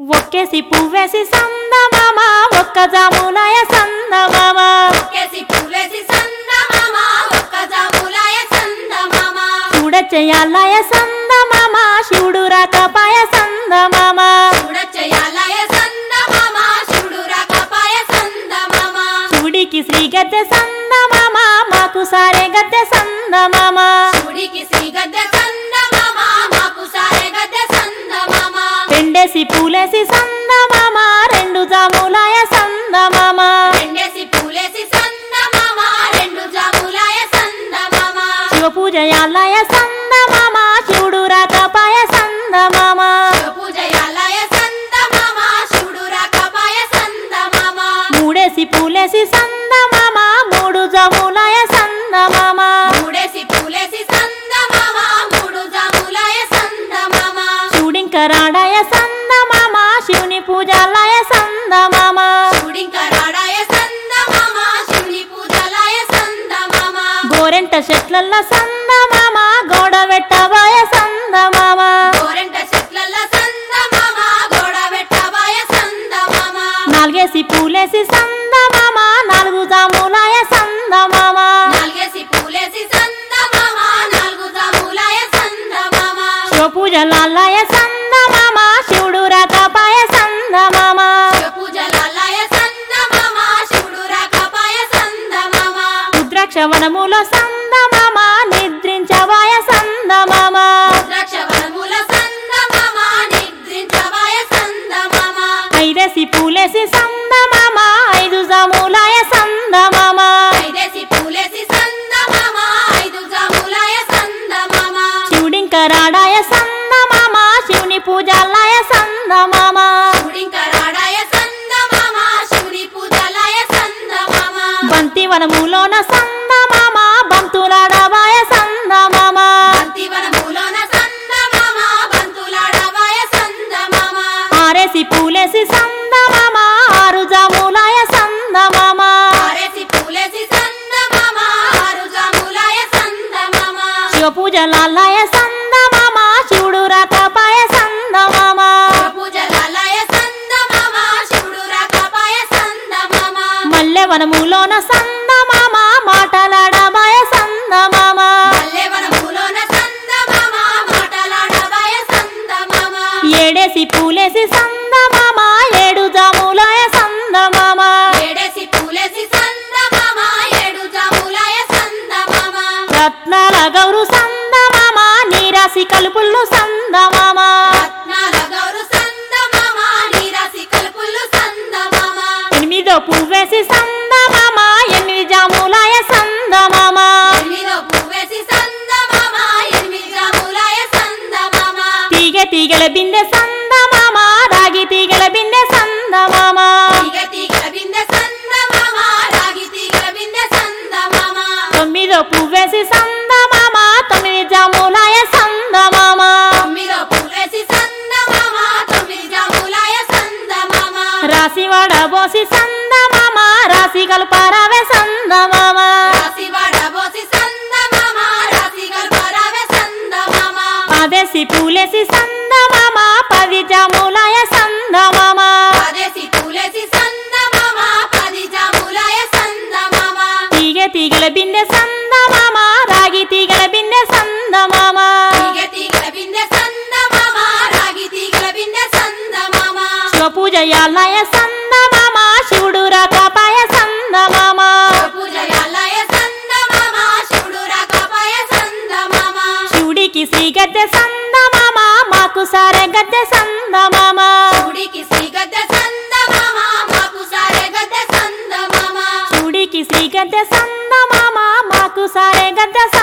ఒక్కేసి పువ్వేసి సందమామ ఒక్క జాములాయ సందమామ ఒక్కేసి పువ్వేసి సందమామ, ఒక్క జాములాయ సందమామ. చూడచెయ్యాలయ సందమామ శివుడు రాకపాయ సందమామ చూడచెయ్యాలయ సందమామ, శివుడు రాకపాయ సందమామ. శివుడికి శ్రీ గద్దె సందమామ మాకు సారే గద్దె సందమామ శివుడికి శ్రీ గద్దె సందమామ, మాకు సారె గద్దె సందమామ. పెండేసి పూలేసి సందమామ రెండు జాములాయ సందమామ రెండేసి పూలేసి సందమామ, రెండు జాములాయ సందమామ. శివ పూజయాలయ సందమామ శివుడు రాకపాయ సందమామ పూజయాలయ సందమామ, శివుడు రాకపాయ సందమామ. మూడేసి పూలేసి సందమామ మూడు జాములాయ సందమామ మూడేసి పూలేసి సందమామ, మూడు జాములాయ సందమామ. శివుడింకరాడాయ సందమామ శివుని పూజాలయ సందమామ శివుడింకరాడాయ సందమామ, శివుని పూజలాయ సందమామ. గోరెంట చెట్లల్ల సందమామ గోడ వెట్టబాయ సందమామ గోరెంట చెట్లల్ల సందమామ, గోడ వెట్టబాయ సందమామ. నాలుగేసి పూలేసి సందమామ నాలుగు జాములాయ సందమామ నాలుగేసి పూలేసి సందమామ, నాలుగు జాములాయ సందమామ. శివ పూజలాలయ సందమామ శివుడు రాకపాయ సందమామ పూజలాలయ సందమామ, శివుడు రాకపాయ సందమామ. రుద్రాక్ష వనములో సందమామ నిద్రించవాయ సందమామ ద్రాక్షవనముల సందమామ, నిద్రించవాయ సందమామ. ఐదేసి పూలేసి సందమామ ఐదు జాములాయ సందమామ ఐదేసి పూలేసి సందమామ, ఐదు జాములాయ సందమామ. శివుడింకరాడాయ సందమామ శివుని పూజాలయ సందమామ శివుడింకరాడాయ సందమామ, శివుని పూజలాయ సందమామ. బంతి వనములోన సందమామ బంతులాడవాయ సందమామ బంతివనములోన సందమామ, బంతులాడవాయ సందమామ. ఆరేసి పూలేసి సందమామ ఆరు జాములాయ సందమామ ఆరేసి పూలేసి సందమామ, ఆరు జాములాయ సందమామ. శివ పూజలాలయ సందమామ శివుడు రాకపాయ సందమామ పూజలాలయ సందమామ, శివుడు రాకపాయ సందమామ. మల్లె వనములోన సందమామ మాటలాడబాయ సందమామ పల్లెవనములోన సందమామ, మాటలాడవాయ సందమామ. ఏడేసి పూలేసి సందమామ ఏడు జాములాయ సందమామ ఏడేసి పూలేసి సందమామ, ఏడు జాములాయ సందమామ. రత్నాల గౌరు సందమామ నీరాసి కలుపుళ్ళు సందమామ రత్నాల గౌరు సందమామ, నీరాసి కలుపులు సందమామ. ఎనిమిదో పువ్వేసి సందమామ ఎనిమిది జాములాయ సందమామ ఎనిమిదో పువ్వేసి సందమామ, ఎనిమిది జాములాయ సందమామ. తీగ తీగల బిందె సందమామ రాగి తీగల బిందె సందమామ తీగ తీగల బిందె సందమామ, రాగి తీగల బిందె సందమామ. తొమ్మిదో పువ్వేసి సందమామ తొమ్మిది జాములాయ సందమామ తొమ్మిదో పువ్వేసి సందమామ, తొమ్మిది జాములాయ సందమామ. రాసి వడబోసి సందమామ రాసి కల్పారావే సందమామ రాసి వడబోసి సందమామ, రాసి గల్పరావే సందమామ. పదేసి పూలేసి సందమామ పది జాములాయ సందమామ పదేసి పూలేసి సందమామ, పది జాములాయ సందమామ. తీగ తీగల బిందె సందమామ రాగి తీగల బిందె సందమామ తీగ తీగల బిందె సందమామ, రాగి తీగల బిందె సందమామ. శివ పూజయాలయ సందమామ శివుడు రాకపాయ సందమామ పూజయాలయ సందమామ, శివుడు రాకపాయ సందమామ. శివుడికి శ్రీ గద్దె సందమామ మాకు సారె గద్దె సందమామ శివుడికి శ్రీ గద్దె సందమామ, మాకు సారె గద్దె సందమామ. శివుడికి శ్రీ గద్దె సందమామ మాకు సారె గద్దె